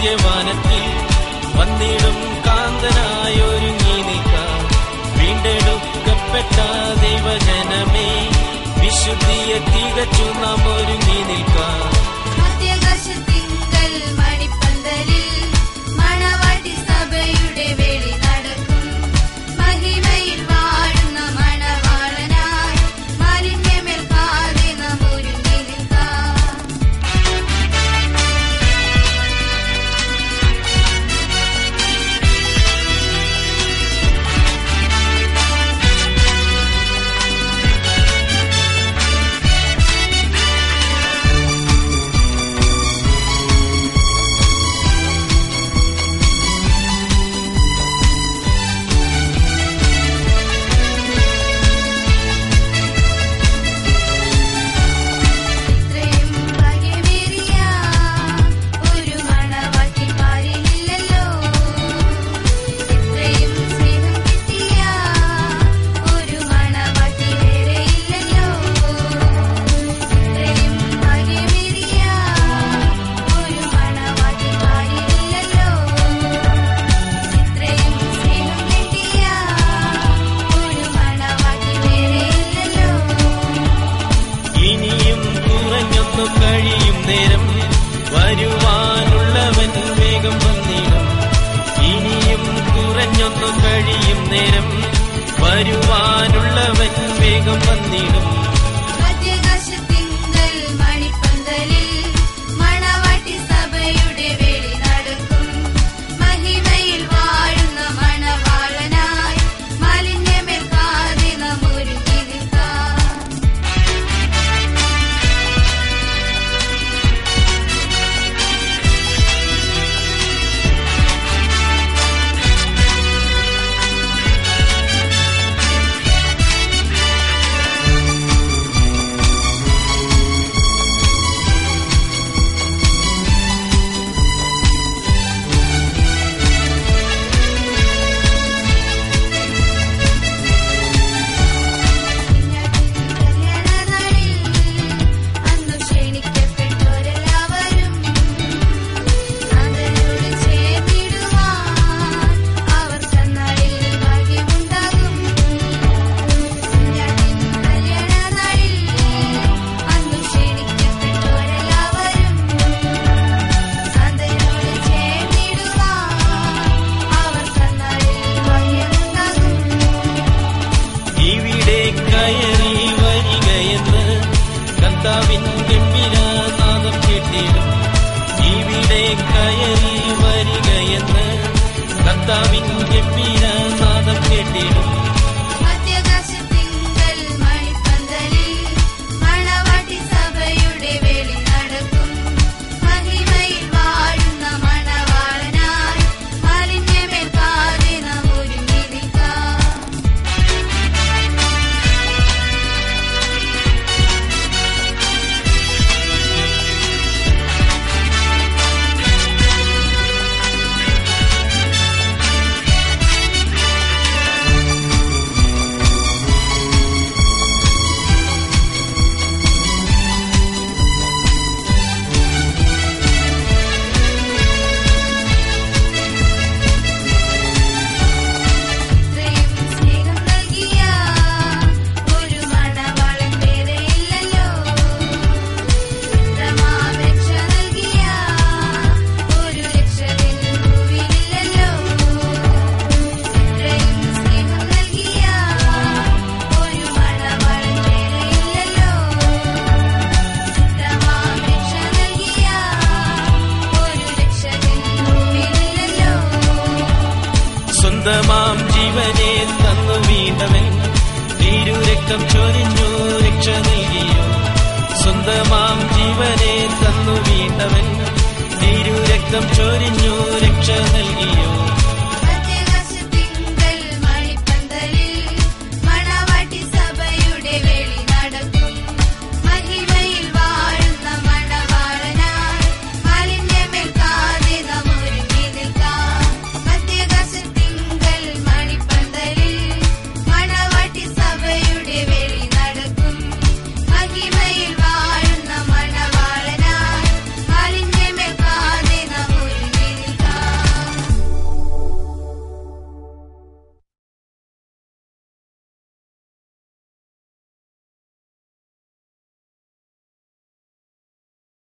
നിത്യവാനത്തിൽ വന്നിടും കാന്തനായൊരുങ്ങി നിൽക്കാം വീണ്ടെടുക്കപ്പെട്ട ദൈവജനമേ വിശുദ്ധിയെ തികച്ചു നാം ഒരുങ്ങി നിൽക്കാം മധ്യാകാശത്തിങ്കൽ മണിപ്പന്തലിൽ മണവാട്ടി സഭയുടെ വേളി നടക്കും മഹിമയിൽ വാഴുന്ന മണവാളനായി മാലിന്യമേൽക്കാതെ നാം ഒരുങ്ങി നിൽക്കാം ഇത്രയും ഭാഗ്യമേറിയ ഒരു മണവാട്ടി പാരില്ലല്ലോ ഇത്രയും സ്നേഹം കിട്ടിയ ഒരു മണവാട്ടി വേറെയില്ലല്ലോ ഇത്രയും ഭാഗ്യമേറിയ ഒരു മണവാട്ടി പാരില്ലല്ലോ ഇത്രയും സ്നേഹം കിട്ടിയ ഒരു മണവാട്ടി വേറെയില്ലല്ലോ ഇനിയും കുറഞ്ഞൊന്നു കഴിയും നേരം വരുവാനുള്ളവൻ വേഗം വന്നിടും ഇനിയും കുറഞ്ഞൊന്നു കഴിയും നേരം വരുവാനുള്ളവൻ വേഗം വന്നിടും മധ്യാകാശത്തിങ്കൽ മണിപ്പന്തലിൽ മണവാട്ടി സഭയുടെ വേളി നടക്കും മഹിമയിൽ വാഴുന്ന മണവാളനായി മാലിന്യമേൽക്കാതെ നാം ഒരുങ്ങി നിൽക്കാം കല്യാണനാളിൽ അന്നു ക്ഷണിക്കപ്പെട്ടോരെല്ലാവരും അവരോട് ചേർന്നിടുവാൻ അവർക്കന്നാളിൽ ഭാഗ്യമുണ്ടാകും കല്യാണനാളിൽ അന്നു ക്ഷണിക്കപ്പെട്ടോരെല്ലാവരും അവരോട് ചേർന്നിടുവാൻ അവർക്കന്നാളിൽ ഭാഗ്യമുണ്ടാകും ഇവിടെ കയറി വരികയെന്ന് കർത്താവിൻ ഗംഭീരനാദം കേട്ടിടും ഇവിടെ കയറി വരികയെന്ന് കർത്താവിൻ ഗംഭീരനാദം കേട്ടിടും മധ്യാകാശത്തിങ്കൽ മണിപ്പന്തലിൽ മണവാട്ടി സഭയുടെ വേളി നടക്കും മഹിമയിൽ വാഴുന്ന മണവാളനായി മാലിന്യമേൽക്കാതെ നാം ഒരുങ്ങി നിൽക്കാം ഇത്രയും സ്നേഹം നൽകിയ ഒരു മണവാളൻ വേറെയില്ലല്ലോ ഇത്രമാപേക്ഷ നൽകിയ ഒരു രക്ഷകൻ ഭൂവിലില്ലല്ലോ ഇത്രയും സ്നേഹം നൽകിയ ഒരു മണവാളൻ വേറെയില്ലല്ലോ ഇത്രമാപേക്ഷ നൽകിയ ഒരു രക്ഷകൻ ഭൂവിലില്ലല്ലോ സ്വന്തമാം ജീവനെ തന്നു വീണ്ടവൻ നീരുരക്തം ചൊരിഞ്ഞു രക്ഷ നൽകിയോ സ്വന്തമാം ജീവനെ തന്നു വീണ്ടവൻ നീരുരക്തം ചൊരിഞ്ഞു